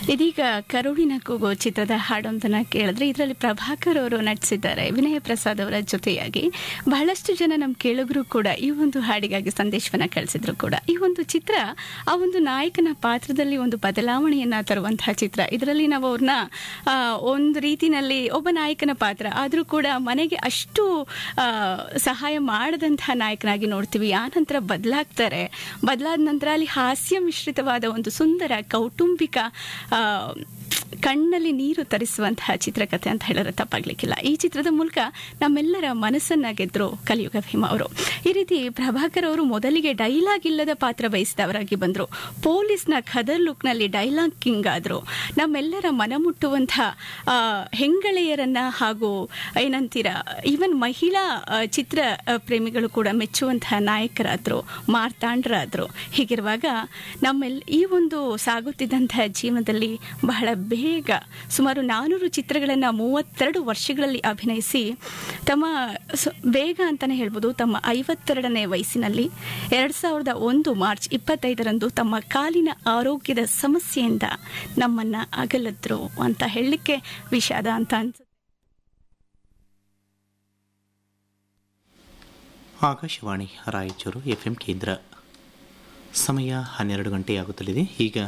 ಇದೀಗ ಕರುಳಿನ ಕೂಗು ಚಿತ್ರದ ಹಾಡೊಂದನ್ನ ಕೇಳಿದ್ರೆ ಇದರಲ್ಲಿ ಪ್ರಭಾಕರ್ ಅವರು ನಟಿಸಿದ್ದಾರೆ ವಿನಯ ಪ್ರಸಾದ್ ಅವರ ಜೊತೆಯಾಗಿ ಬಹಳಷ್ಟು ಜನ ನಮ್ಮ ಕೇಳುಗರು ಕೂಡ ಈ ಒಂದು ಹಾಡಿಗಾಗಿ ಸಂದೇಶವನ್ನ ಕಳಿಸಿದ್ರು ಕೂಡ ಈ ಒಂದು ಚಿತ್ರ ಆ ಒಂದು ನಾಯಕನ ಪಾತ್ರದಲ್ಲಿ ಒಂದು ಬದಲಾವಣೆಯನ್ನ ತರುವಂತಹ ಚಿತ್ರ ಇದರಲ್ಲಿ ನಾವು ಅವ್ರನ್ನ ಆ, ಒಂದು ರೀತಿನಲ್ಲಿ ಒಬ್ಬ ನಾಯಕನ ಪಾತ್ರ ಆದರೂ ಕೂಡ ಮನೆಗೆ ಅಷ್ಟು ಆ, ಸಹಾಯ ಮಾಡದಂತಹ ನಾಯಕನಾಗಿ ನೋಡ್ತೀವಿ ಆ ನಂತರ ಬದಲಾಗ್ತಾರೆ ಬದಲಾದ ನಂತರ ಅಲ್ಲಿ ಹಾಸ್ಯ ಮಿಶ್ರಿತವಾದ ಒಂದು ಸುಂದರ ಕೌಟುಂಬಿಕ ಆ, ಕಣ್ಣಲ್ಲಿ ನೀರು ತರಿಸುವಂತಹ ಚಿತ್ರಕಥೆ ಅಂತ ಹೇಳಿದ್ರೆ ತಪ್ಪಾಗ್ಲಿಕ್ಕಿಲ್ಲ ಈ ಚಿತ್ರದ ಮೂಲಕ ನಮ್ಮೆಲ್ಲರ ಮನಸ್ಸನ್ನ ಗೆದ್ರು ಕಲಿಯುಗ ಭೀಮ ಅವರು ಈ ರೀತಿ ಪ್ರಭಾಕರ್ ಅವರು ಮೊದಲಿಗೆ ಡೈಲಾಗ್ ಇಲ್ಲದ ಪಾತ್ರ ಬಯಸಿದವರಾಗಿ ಬಂದ್ರು ಪೊಲೀಸ್ನ ಖದರ್ ಲುಕ್ನಲ್ಲಿ ಡೈಲಾಗ್ ಕಿಂಗ್ ಆದ್ರು ನಮ್ಮೆಲ್ಲರ ಮನ ಮುಟ್ಟುವಂತಹ ಆ, ಹೆಂಗಳೆಯರನ್ನ ಹಾಗೂ ಏನಂತೀರ ಈವನ್ ಮಹಿಳಾ ಆ, ಚಿತ್ರ ಆ, ಪ್ರೇಮಿಗಳು ಕೂಡ ಮೆಚ್ಚುವಂತಹ ನಾಯಕರಾದ್ರು ಮಾರ್ತಾಂಡರಾದ್ರು ಹೀಗಿರುವಾಗ ನಮ್ಮೆಲ್ ಈ ಒಂದು ಸಾಗುತ್ತಿದ್ದಂತಹ ಜೀವನದಲ್ಲಿ ಬಹಳ ಬೇಗ ಸುಮಾರು ನಾನೂರು ಚಿತ್ರಗಳನ್ನು ಮೂವತ್ತೆರಡು ವರ್ಷಗಳಲ್ಲಿ ಅಭಿನಯಿಸಿ ತಮ್ಮ ಸ- ಬೇಗ ಅಂತಾನೆ ಹೇಳ್ಬೋದು ತಮ್ಮ ಐವತ್ತೆರಡನೇ ವಯಸ್ಸಿನಲ್ಲಿ ಎರಡ್ ಸಾವಿರದ ಒಂದು ಮಾರ್ಚ್ ಇಪ್ಪತ್ತೈದರಂದು ತಮ್ಮ ಕಾಲಿನ ಆರೋಗ್ಯದ ಸಮಸ್ಯೆಯಿಂದ ನಮ್ಮನ್ನ ಅಗಲದ್ರು ಅಂತ ಹೇಳಲಿಕ್ಕೆ ವಿಷಾದ ಅಂತ ಅನ್ಸುತ್ತೆ ಆಕಾಶವಾಣಿ ರಾಯಚೂರು ಎಫ್ ಎಂ ಕೇಂದ್ರ ಸಮಯ ಹನ್ನೆರಡು ಗಂಟೆಯಾಗುತ್ತಲಿದೆ ಈಗ